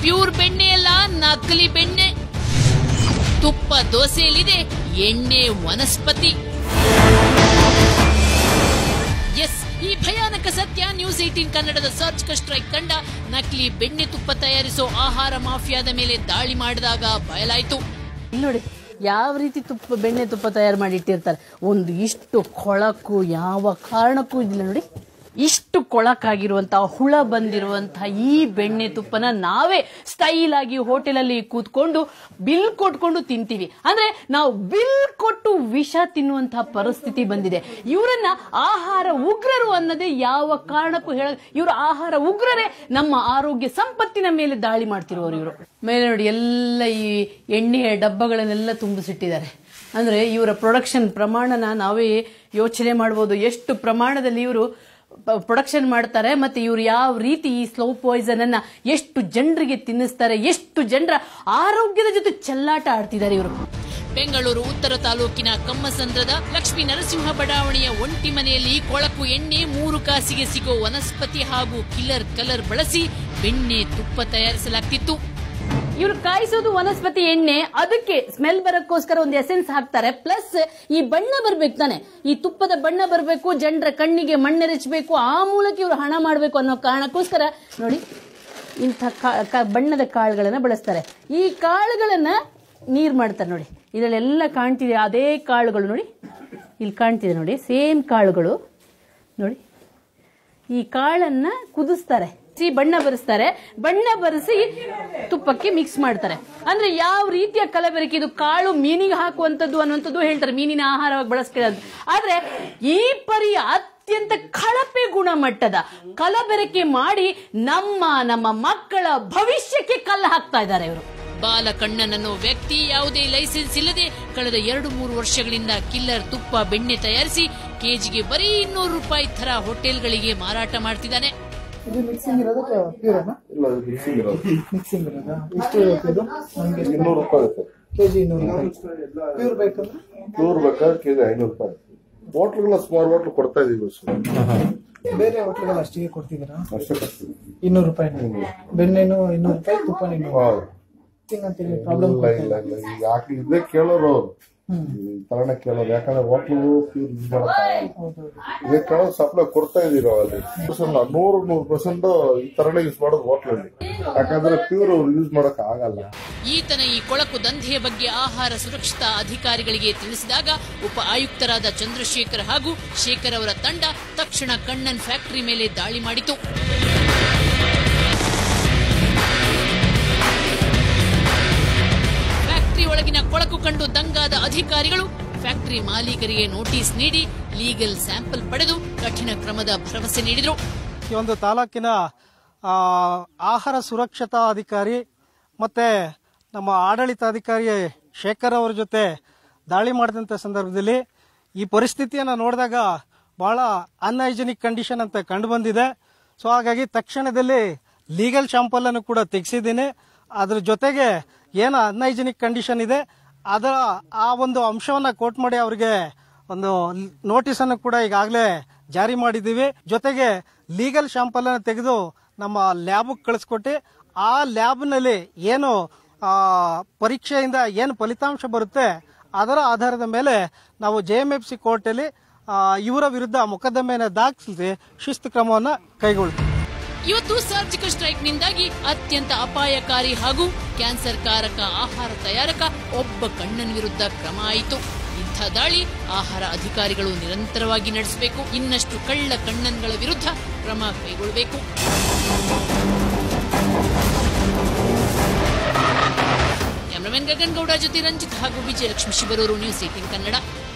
Pure ಬೆಣ್ಣೆ ಅಲ್ಲ ನಕಲಿ ಬೆಣ್ಣೆ ತುಪ್ಪ ದೋಸೆಯಲ್ಲಿದೆ ಎಣ್ಣೆ ವನಸ್ಪತಿ ಎಸ್ ಈ ಭಯಾನಕ ಸತ್ಯ ನ್ಯೂಸ್ ಏಟೀನ್ ಕನ್ನಡದ ಸರ್ಜಿಕಲ್ ಸ್ಟ್ರೈಕ್ ತಂಡ ನಕಲಿ ಬೆಣ್ಣೆ ತುಪ್ಪ ತಯಾರಿಸೋ ಆಹಾರ ಮಾಫಿಯಾದ ಮೇಲೆ ದಾಳಿ ಮಾಡಿದಾಗ ಬಯಲಾಯಿತು ಇಲ್ಲಿ ನೋಡಿ ಯಾವ ರೀತಿ ತುಪ್ಪ ಬೆಣ್ಣೆ ತುಪ್ಪ ತಯಾರು ಮಾಡಿ ಇಟ್ಟಿರ್ತಾರೆ ಒಂದು ಇಷ್ಟು ಕೊಳಕು ಯಾವ ಕಾರಣಕ್ಕೂ ಇದಿಲ್ಲ ನೋಡಿ ಇಷ್ಟು ಕೊಳಕಾಗಿರುವಂತಹ ಹುಳ ಬಂದಿರುವಂತಹ ಈ ಬೆಣ್ಣೆ ತುಪ್ಪನ ನಾವೇ ಸ್ಟೈಲ್ ಆಗಿ ಹೋಟೆಲಲ್ಲಿ ಕೂತ್ಕೊಂಡು ಬಿಲ್ ಕೊಟ್ಕೊಂಡು ತಿಂತೀವಿ ಅಂದ್ರೆ ನಾವು ಬಿಲ್ ಕೊಟ್ಟು ವಿಷ ತಿನ್ನುವಂತಹ ಪರಿಸ್ಥಿತಿ ಬಂದಿದೆ ಇವರನ್ನ ಆಹಾರ ಉಗ್ರರು ಅನ್ನೋದೇ ಯಾವ ಕಾರಣಕ್ಕೂ ಹೇಳ ಇವರು ಆಹಾರ ಉಗ್ರರೇ ನಮ್ಮ ಆರೋಗ್ಯ ಸಂಪತ್ತಿನ ಮೇಲೆ ದಾಳಿ ಮಾಡ್ತಿರೋರು ಇವರು ಮೇಲೆ ನೋಡಿ ಎಲ್ಲ ಈ ಎಣ್ಣೆಯ ಡಬ್ಬಗಳನ್ನೆಲ್ಲ ತುಂಬಿಸಿಟ್ಟಿದ್ದಾರೆ ಅಂದ್ರೆ ಇವರ ಪ್ರೊಡಕ್ಷನ್ ಪ್ರಮಾಣನ ನಾವೇ ಯೋಚನೆ ಮಾಡ್ಬೋದು ಎಷ್ಟು ಪ್ರಮಾಣದಲ್ಲಿ ಇವರು ಪ್ರೊಡಕ್ಷನ್ ಮಾಡ್ತಾರೆ ಮತ್ತೆ ಇವರು ಯಾವ ರೀತಿ ಈ ಸ್ಲೋ ಪಾಯ್ಸನ್ ಅನ್ನ ಎಷ್ಟು ಜನರಿಗೆ ತಿನ್ನಿಸ್ತಾರೆ ಎಷ್ಟು ಜನರ ಆರೋಗ್ಯದ ಜೊತೆ ಚೆಲ್ಲಾಟ ಆಡ್ತಿದ್ದಾರೆ ಇವರು ಬೆಂಗಳೂರು ಉತ್ತರ ತಾಲೂಕಿನ ಕಮ್ಮಸಂದ್ರದ ಲಕ್ಷ್ಮೀ ನರಸಿಂಹ ಬಡಾವಣೆಯ ಒಂಟಿ ಮನೆಯಲ್ಲಿ ಕೊಳಕು ಎಣ್ಣೆ ಮೂರು ಕಾಸಿಗೆ ಸಿಗೋ ವನಸ್ಪತಿ ಹಾಗೂ ಕಿಲ್ಲರ್ ಕಲರ್ ಬಳಸಿ ಬೆಣ್ಣೆ ತುಪ್ಪ ತಯಾರಿಸಲಾಗ್ತಿತ್ತು ಇವ್ರು ಕಾಯಿಸೋದು ವನಸ್ಪತಿ ಎಣ್ಣೆ ಅದಕ್ಕೆ ಸ್ಮೆಲ್ ಬರಕ್ಕೋಸ್ಕರ ಒಂದು ಎಸೆನ್ಸ್ ಹಾಕ್ತಾರೆ ಪ್ಲಸ್ ಈ ಬಣ್ಣ ಬರ್ಬೇಕು ತಾನೆ ಈ ತುಪ್ಪದ ಬಣ್ಣ ಬರಬೇಕು ಜನರ ಕಣ್ಣಿಗೆ ಮಣ್ಣೆರಚಬೇಕು ಆ ಮೂಲಕ ಇವರು ಹಣ ಮಾಡಬೇಕು ಅನ್ನೋ ಕಾರಣಕ್ಕೋಸ್ಕರ ನೋಡಿ ಇಂಥ ಕಾ- ಕಾ- ಬಣ್ಣದ ಕಾಳುಗಳನ್ನ ಬಳಸ್ತಾರೆ ಈ ಕಾಳುಗಳನ್ನ ನೀರ್ ಮಾಡ್ತಾರೆ ನೋಡಿ ಇದರಲ್ಲೆಲ್ಲ ಕಾಣ್ತಿದೆ ಅದೇ ಕಾಳುಗಳು ನೋಡಿ ಇಲ್ಲಿ ಕಾಣ್ತಿದೆ ನೋಡಿ ಸೇಮ್ ಕಾಳುಗಳು ನೋಡಿ ಈ ಕಾಳನ್ನ ಕುದಿಸ್ತಾರೆ ಸಿ ಬಣ್ಣ ಬರೆಸ್ತಾರೆ ಬಣ್ಣ ಬರೆಸಿ ತುಪ್ಪಕ್ಕೆ ಮಿಕ್ಸ್ ಮಾಡ್ತಾರೆ ಅಂದ್ರೆ ಯಾವ ರೀತಿಯ ಕಲಬೆರಕೆ ಇದು ಕಾಳು ಮೀನಿಗೆ ಹಾಕುವಂಥದ್ದು ಅನ್ನುವಂಥದ್ದು ಹೇಳ್ತಾರೆ ಮೀನಿನ ಆಹಾರವಾಗಿ ಬಳಸ್ಕೊಳ್ಳೋದು ಆದ್ರೆ ಈ ಪರಿ ಅತ್ಯಂತ ಕಳಪೆ ಗುಣಮಟ್ಟದ ಕಲಬೆರಕೆ ಮಾಡಿ ನಮ್ಮ ನಮ್ಮ ಮಕ್ಕಳ ಭವಿಷ್ಯಕ್ಕೆ ಕಲ್ಲು ಹಾಕ್ತಾ ಇದ್ದಾರೆ ಇವರು ಬಾಲಕಣ್ಣನನ್ನೋ ವ್ಯಕ್ತಿ ಯಾವುದೇ ಲೈಸೆನ್ಸ್ ಇಲ್ಲದೆ ಕಳೆದ ಎರಡು ಮೂರು ವರ್ಷಗಳಿಂದ ಕಿಲ್ಲರ್ ತುಪ್ಪ ಬೆಣ್ಣೆ ತಯಾರಿಸಿ ಕೆಜಿಗೆ ಬರೀ ಇನ್ನೂರು ರೂಪಾಯಿ ತರ ಹೋಟೆಲ್ಗಳಿಗೆ ಮಾರಾಟ ಮಾಡ್ತಿದ್ದಾನೆ ಇದು ಮಿಕ್ಸಿಂಗ್ ಇರೋದು ಪ್ಯೂರನಾ ಇಲ್ಲ ಅದು ಮಿಕ್ಸಿಂಗ್ ಇರೋದು ಮಿಕ್ಸಿಂಗ್ ಇರೋದಾ ಎಷ್ಟು ಇರುತ್ತೆ ಇದು ನಮಗೆ ಇನ್ನೂರು ರೂಪಾಯಿ ಆಗುತ್ತೆ ಕೆಜಿ ಇನ್ನೂರು ರೂಪಾಯಿ ಪ್ಯೂರ್ ಬೇಕಂದ್ರೆ ನೂರು ಬೇಕಾದ್ರೆ ಕೆಜಿ ಐನೂರು ರೂಪಾಯಿ ಹೋಟ್ಲ್ಗಳ ಸುಮಾರು ಹೋಟ್ಲ್ ಕೊಡ್ತಾ ಇದೀವಿ ಬೇರೆ ಹೋಟ್ಲುಗಳು ಅಷ್ಟಿಗೆ ಕೊಡ್ತಿದ್ದೀರಾ ಅಷ್ಟೇ ಕೊಡ್ತೀವಿ ಇನ್ನೂರು ರೂಪಾಯಿ ಬೆಣ್ಣೆನು ಇನ್ನೂರು ರೂಪಾಯಿ ತುಪ್ಪನೂ ಇನ್ನೂರು ಹೌದು. ಮಿಕ್ಸಿಂಗ್ ಅಂತೇಳಿ ಪ್ರಾಬ್ಲಮ್ ಇಲ್ಲ ಇಲ್ಲ ಇಲ್ಲ ಈಗ ಯಾಕೆ ಇದೇ ಕೇಳೋರು ಅವ್ರು. ಈ ತರಣ ಕೇಳೋರು ಯಾಕಂದ್ರೆ ಹೋಟ್ಲು ಪ್ಯೂರ್ ಯೂಸ್ ಮಾಡಕ್ಕಾಗಲ್ಲ ಹೌದು ಇದೇ ಕೇಳೋದು ಸಪ್ಲೈ ಕೊಡ್ತಾ ಇದೀವಿ ನಾವು ಅಲ್ಲಿ ಪರ್ಸೆಂಟ್ ನೂರು ನೂರು ಪರ್ಸೆಂಟ್ ಈ ತರನೇ ಯೂಸ್ ಮಾಡೋದು ಹೋಟ್ಲಲ್ಲಿ ಯಾಕಂದ್ರೆ ಪ್ಯೂರ್ ಯೂಸ್ ಮಾಡಕ್ ಆಗಲ್ಲ ಈತನ ಈ ಕೊಳಕು ದಂಧೆಯ ಬಗ್ಗೆ ಆಹಾರ ಸುರಕ್ಷತಾ ಅಧಿಕಾರಿಗಳಿಗೆ ತಿಳಿಸಿದಾಗ ಉಪ ಆಯುಕ್ತರಾದ ಚಂದ್ರಶೇಖರ್ ಹಾಗೂ ಶೇಖರ್ ಅವರ ತಂಡ ತಕ್ಷಣ ಕಣ್ಣನ್ ಫ್ಯಾಕ್ಟರಿ ಮೇಲೆ ದಾಳಿ ಮಾಡಿತು ಫ್ಯಾಕ್ಟರಿ ಒಳಗಿನ ಕೊಳಕು ಕಂಡು ದಂಗಾದ ಅಧಿಕಾರಿಗಳು ಫ್ಯಾಕ್ಟರಿ ಮಾಲೀಕರಿಗೆ ನೋಟಿಸ್ ನೀಡಿ ಲೀಗಲ್ ಸ್ಯಾಂಪಲ್ ಪಡೆದು ಕಠಿಣ ಕ್ರಮದ ಭರವಸೆ ನೀಡಿದರು ಈ ಒಂದು ತಾಲೂಕಿನ ಆ, ಆಹಾರ ಸುರಕ್ಷತಾ ಅಧಿಕಾರಿ ಮತ್ತೆ ನಮ್ಮ ಆಡಳಿತಾಧಿಕಾರಿ ಶೇಖರ್ ಅವರ ಜೊತೆ ದಾಳಿ ಮಾಡಿದಂಥ ಸಂದರ್ಭದಲ್ಲಿ ಈ ಪರಿಸ್ಥಿತಿಯನ್ನು ನೋಡಿದಾಗ ಬಹಳ ಅನ್ಹೈಜೆನಿಕ್ ಕಂಡೀಷನ್ ಅಂತ ಕಂಡು ಬಂದಿದೆ ಸೊ ಹಾಗಾಗಿ ತಕ್ಷಣದಲ್ಲಿ ಲೀಗಲ್ ಶಾಂಪಲ್ ಅನ್ನು ಕೂಡ ತೆಗೆಸಿದ್ದೀನಿ ಅದ್ರ ಜೊತೆಗೆ ಏನು ಅನ್ಹೈಜೆನಿಕ್ ಕಂಡೀಷನ್ ಇದೆ ಅದರ ಆ ಒಂದು ಅಂಶವನ್ನ ಕೋಟ್ ಮಾಡಿ ಅವರಿಗೆ ಒಂದು ನೋಟಿಸ್ ಅನ್ನು ಕೂಡ ಈಗಾಗಲೇ ಜಾರಿ ಮಾಡಿದ್ದೀವಿ ಜೊತೆಗೆ ಲೀಗಲ್ ಶಾಂಪಲ್ ಅನ್ನು ತೆಗೆದು ನಮ್ಮ ಲ್ಯಾಬ್ ಕಳಿಸ್ಕೊಟ್ಟು ಆ ಲ್ಯಾಬ್ನಲ್ಲಿ ಏನು ಆ, ಪರೀಕ್ಷೆಯಿಂದ ಏನು ಫಲಿತಾಂಶ ಬರುತ್ತೆ ಅದರ ಆಧಾರದ ಮೇಲೆ ನಾವು ಜೆ ಎಂ ಎಫ್ ಸಿ ಕೋರ್ಟಲ್ಲಿ ಆ, ಇವರ ವಿರುದ್ಧ ಮೊಕದ್ದಮೆಯನ್ನು ದಾಖಲಿಸಿ ಶಿಸ್ತು ಕ್ರಮವನ್ನು ಕೈಗೊಳ್ತೀವಿ ಇವತ್ತು ಸರ್ಜಿಕಲ್ ಸ್ಟ್ರೈಕ್ನಿಂದಾಗಿ ಅತ್ಯಂತ ಅಪಾಯಕಾರಿ ಹಾಗೂ ಕ್ಯಾನ್ಸರ್ ಕಾರಕ ಆಹಾರ ತಯಾರಕ ಒಬ್ಬ ಕಣ್ಣನ್ ವಿರುದ್ಧ ಕ್ರಮ ಆಯಿತು ಇಂಥ ದಾಳಿ ಆಹಾರ ಅಧಿಕಾರಿಗಳು ನಿರಂತರವಾಗಿ ನಡೆಸಬೇಕು ಇನ್ನಷ್ಟು ಕಳ್ಳ ಕಣ್ಣನ್ಗಳ ವಿರುದ್ಧ ಕ್ರಮ ಕೈಗೊಳ್ಳಬೇಕು ಕ್ಯಾಮರಾಮನ್ ಗಗನ್ ಗೌಡ ಜೊತೆ ರಂಜಿತ್ ಹಾಗೂ ವಿಜಯಲಕ್ಷ್ಮಿ ಶಿಬರೂರು ನ್ಯೂಸ್ ಏಟಿನ್ ಕನ್ನಡ